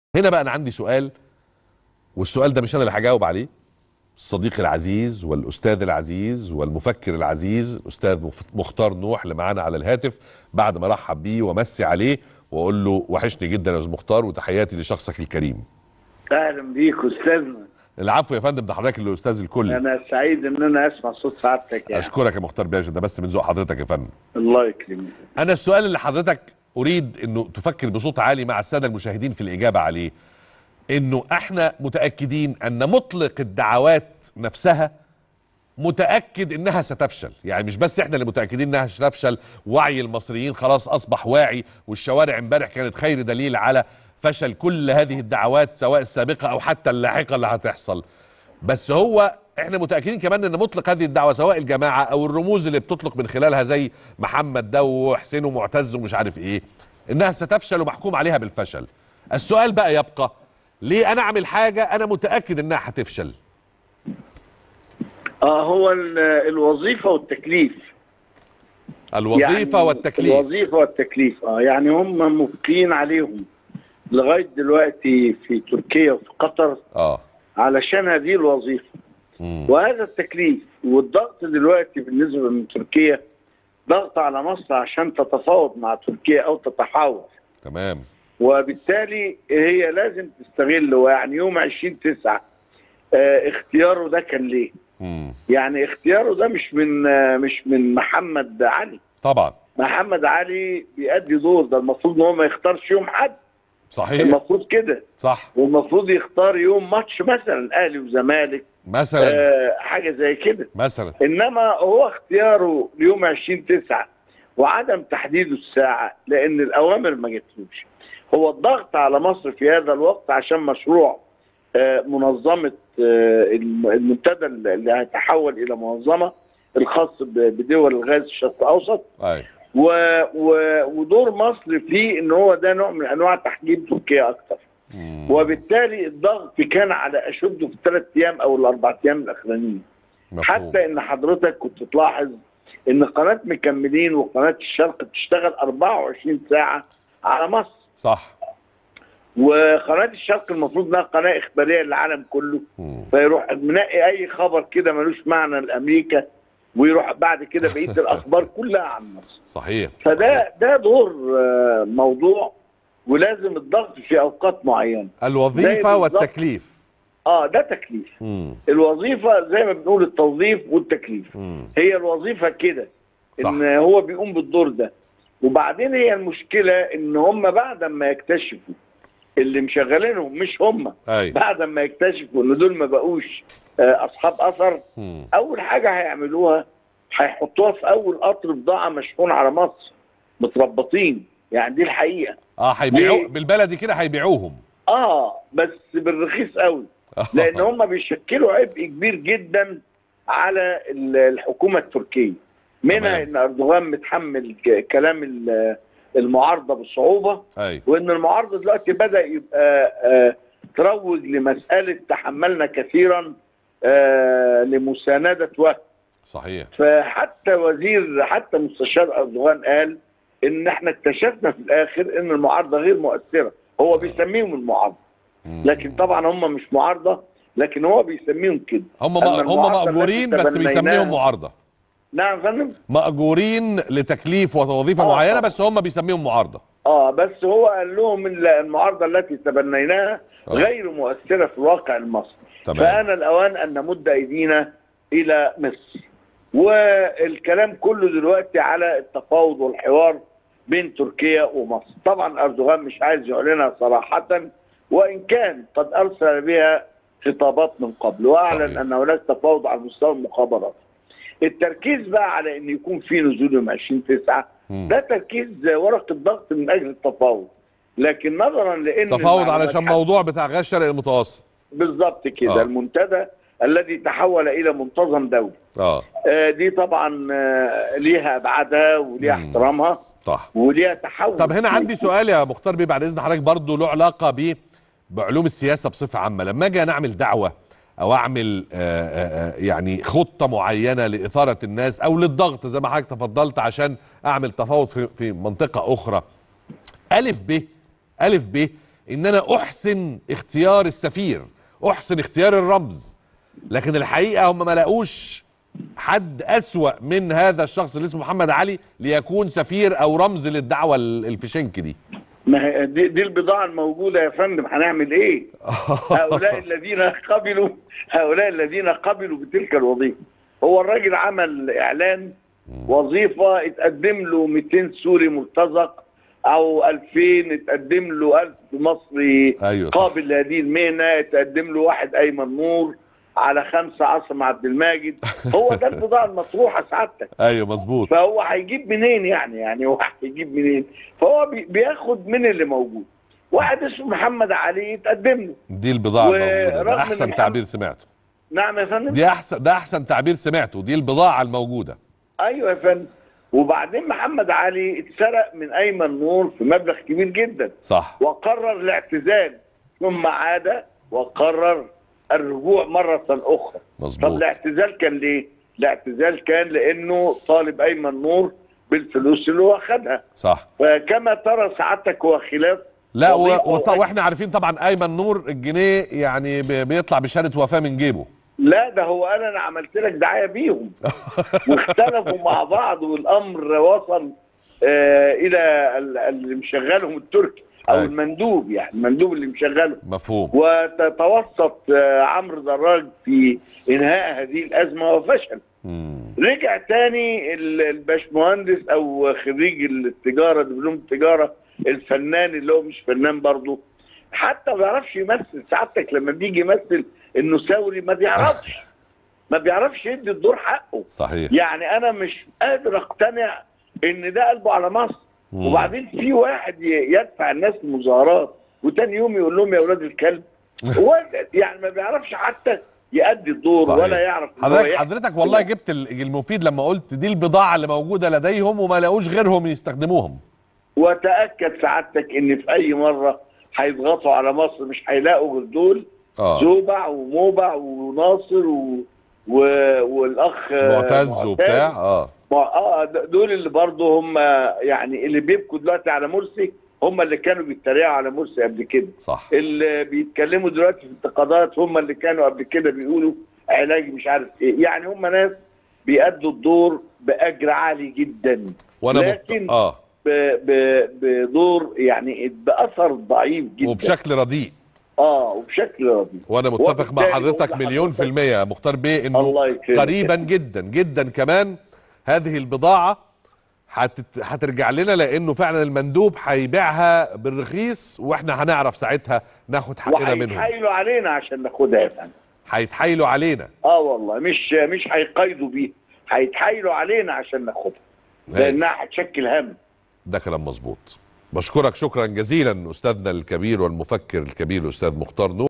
هنا بقى انا عندي سؤال والسؤال ده مش انا اللي هجاوب عليه الصديق العزيز والاستاذ العزيز والمفكر العزيز الاستاذ مف- مختار نوح اللي معانا على الهاتف بعد ما رحب بيه ومسي عليه واقول له وحشني جدا يا استاذ مختار وتحياتي لشخصك الكريم اهلا بيك استاذنا العفو يا فندم ده حضرتك الاستاذ الكل انا سعيد ان انا اسمع صوت سعادتك يعني اشكرك يا مختار باشا ده بس من ذوق حضرتك يا فندم الله يكرمك انا السؤال اللي حضرتك اريد انه تفكر بصوت عالي مع الساده المشاهدين في الاجابه عليه انه احنا متاكدين ان مطلق الدعوات نفسها متاكد انها ستفشل يعني مش بس احنا اللي متاكدين انها ستفشل وعي المصريين خلاص اصبح واعي والشوارع امبارح كانت خير دليل على فشل كل هذه الدعوات سواء السابقه او حتى اللاحقه اللي هتحصل بس هو احنا متاكدين كمان ان مطلق هذه الدعوه سواء الجماعه او الرموز اللي بتطلق من خلالها زي محمد ده وحسين ومعتز ومش عارف ايه انها ستفشل ومحكوم عليها بالفشل السؤال بقى يبقى ليه انا اعمل حاجه انا متاكد انها هتفشل اه هو ال- الوظيفه والتكليف الوظيفه يعني والتكليف الوظيفه والتكليف اه يعني هم مبقين عليهم لغايه دلوقتي في تركيا وفي قطر اه علشان هذه الوظيفه مم. وهذا التكليف والضغط دلوقتي بالنسبه من تركيا ضغط على مصر عشان تتفاوض مع تركيا او تتحاور تمام وبالتالي هي لازم تستغل ويعني يوم 20 9 آه اختياره ده كان ليه؟ مم. يعني اختياره ده مش من آه مش من محمد علي طبعا محمد علي بيأدي دور ده المفروض ان هو ما يختارش يوم حد صحيح المفروض كده صح والمفروض يختار يوم ماتش مثلا اهلي وزمالك مثلا آه حاجه زي كده مثلا انما هو اختياره ليوم 20 9 وعدم تحديد الساعه لان الاوامر ما جاتلوش هو الضغط على مصر في هذا الوقت عشان مشروع آه، منظمه آه، الم- المنتدى اللي هيتحول الى منظمه الخاص ب- بدول الغاز الشرق الاوسط اي و و ودور مصر فيه ان هو ده نوع من انواع تحجيم تركيا اكتر مم. وبالتالي الضغط كان على اشده في الثلاث ايام او الاربع ايام الاخرانيين مفهوم. حتى ان حضرتك كنت تلاحظ ان قناه مكملين وقناه الشرق بتشتغل 24 ساعه على مصر صح وقناه الشرق المفروض انها قناه اخباريه للعالم كله مم. فيروح منقي اي خبر كده ملوش معنى لامريكا ويروح بعد كده بقيه الاخبار كلها عن مصر صحيح فده ده دور آه، موضوع ولازم الضغط في اوقات معينه زي الوظيفه بالظبط. والتكليف اه ده تكليف مم. الوظيفه زي ما بنقول التوظيف والتكليف مم. هي الوظيفه كده صح. ان هو بيقوم بالدور ده وبعدين هي المشكله ان هم بعد ما يكتشفوا اللي مشغلينهم مش هم اي بعد ما يكتشفوا ان دول ما بقوش آه، اصحاب اثر مم. اول حاجه هيعملوها هيحطوها في اول قطر بضاعه مشحون على مصر متربطين يعني دي الحقيقه اه هيبيعوا ليه؟ بالبلدي كده هيبيعوهم اه بس بالرخيص قوي لان هم بيشكلوا عبء كبير جدا على ال- الحكومه التركيه منها تمام. ان اردوغان متحمل ك- كلام ال- المعارضه بصعوبه اي وان المعارضه دلوقتي بدا يبقى آه، تروج لمساله تحملنا كثيرا آه، لمسانده وهم صحيح فحتى وزير حتى مستشار اردوغان قال ان احنا اكتشفنا في الاخر ان المعارضه غير مؤثره هو بيسميهم المعارضه مم. لكن طبعا هم مش معارضه لكن هو بيسميهم كده هم أما هم المعارضة مأجورين التي بس بيسميهم تبنيناها- معارضة نعم يا فندم مأجورين لتكليف ووظيفة آه، معينة طبعا. بس هم بيسميهم معارضة اه بس هو قال لهم ان المعارضه التي تبنيناها آه. غير مؤثره في الواقع المصري تمام فانا الاوان ان نمد ايدينا الى مصر والكلام كله دلوقتي على التفاوض والحوار بين تركيا ومصر طبعا اردوغان مش عايز يعلنها صراحه وان كان قد ارسل بها خطابات من قبل واعلن صحيح. ان هناك تفاوض على مستوى المخابرات التركيز بقى على ان يكون في نزول يوم 20 9 مم. ده تركيز ورقه ضغط من اجل التفاوض لكن نظرا لان تفاوض المعلومات علشان حق- موضوع بتاع غاز الشرق المتوسط بالظبط كده آه. المنتدى الذي تحول الى منتظم دولي اه آه، دي طبعا آه، ليها ابعادها وليها مم. احترامها صح وليها تحول طب هنا في- عندي سؤال يا مختار بيه بعد اذن حضرتك برضه له علاقه ب بعلوم السياسه بصفه عامه لما اجي انا اعمل دعوه او اعمل آه، آه، آه، يعني خطه معينه لاثاره الناس او للضغط زي ما حضرتك تفضلت عشان اعمل تفاوض في في منطقه اخرى الف ب الف ب ان انا احسن اختيار السفير احسن اختيار الرمز لكن الحقيقه هم ما لاقوش حد اسوا من هذا الشخص اللي اسمه محمد علي ليكون سفير او رمز للدعوه ال- الفشنك دي ما هي دي, دي البضاعة الموجودة يا فندم هنعمل ايه؟ هؤلاء الذين قبلوا هؤلاء الذين قبلوا بتلك الوظيفة هو الراجل عمل اعلان وظيفة اتقدم له 200 سوري مرتزق او 2000 اتقدم له 1000 مصري ايوه صح. قابل لهذه المهنة اتقدم له واحد ايمن نور على خمسة عاصم عبد الماجد هو ده البضاعة المطروحة سعادتك ايوه مظبوط فهو هيجيب منين يعني يعني هو هيجيب منين فهو بي- بياخد من اللي موجود واحد اسمه محمد علي يتقدم له دي البضاعه الموجوده ورغم ده إن احسن محمد- تعبير سمعته نعم يا فندم دي احسن ده احسن تعبير سمعته دي البضاعه الموجوده ايوه يا فندم وبعدين محمد علي اتسرق من ايمن نور في مبلغ كبير جدا صح وقرر الاعتزال ثم عاد وقرر الرجوع مرة أخرى طب مظبوط الاعتزال كان ليه؟ الاعتزال كان لأنه طالب أيمن نور بالفلوس اللي هو خدها صح فكما ترى سعادتك هو خلاف لا و... وظيفة وط... وأجر. واحنا عارفين طبعا ايمن نور الجنيه يعني ب... بيطلع بشهاده وفاه من جيبه لا ده هو قال انا عملت لك دعايه بيهم واختلفوا مع بعض والامر وصل آه الى ال- اللي مشغلهم التركي او أيوة. المندوب يعني المندوب اللي مشغله مفهوم وتتوسط آه عمرو دراج في انهاء هذه الازمه وفشل مم. رجع تاني ال- الباشمهندس او خريج التجاره دبلوم التجاره الفنان اللي هو مش فنان برضه حتى ما بيعرفش يمثل سعادتك لما بيجي يمثل انه ثوري ما بيعرفش ما بيعرفش يدي الدور حقه صحيح يعني انا مش قادر اقتنع ان ده قلبه على مصر مم. وبعدين في واحد ي- يدفع الناس المظاهرات وتاني يوم يقول لهم يا اولاد الكلب هو يعني ما بيعرفش حتى يأدي الدور صحيح. ولا يعرف إن هو حضرتك يحكي. حضرتك والله جبت ال- المفيد لما قلت دي البضاعه اللي موجوده لديهم وما لاقوش غيرهم يستخدموهم وتاكد سعادتك ان في اي مره هيضغطوا على مصر مش هيلاقوا غير دول اه زوبع وموبع وناصر و... و... والاخ معتز وبتاع اه مع- اه د- دول اللي برضه هم يعني اللي بيبكوا دلوقتي على مرسي هم اللي كانوا بيتريقوا على مرسي قبل كده صح اللي بيتكلموا دلوقتي في انتقادات هم اللي كانوا قبل كده بيقولوا علاج مش عارف ايه يعني هم ناس بيأدوا الدور بأجر عالي جدا وانا لكن مت... اه ب... ب... بدور يعني بأثر ضعيف جدا وبشكل رديء اه وبشكل رديء وانا متفق مع وبالتالي حضرتك بقول مليون في لحضرتك- المية مختار بيه انه الله يكرمك قريبا جدا جدا كمان هذه البضاعة هتت... هترجع لنا لانه فعلا المندوب هيبيعها بالرخيص واحنا هنعرف ساعتها ناخد حقنا منهم وهيتحايلوا علينا عشان ناخدها يا فندم هيتحايلوا علينا اه والله مش مش هيقايضوا بيها هيتحايلوا علينا عشان ناخدها لانها هتشكل هم ده كلام مظبوط بشكرك شكرا جزيلا استاذنا الكبير والمفكر الكبير الاستاذ مختار نور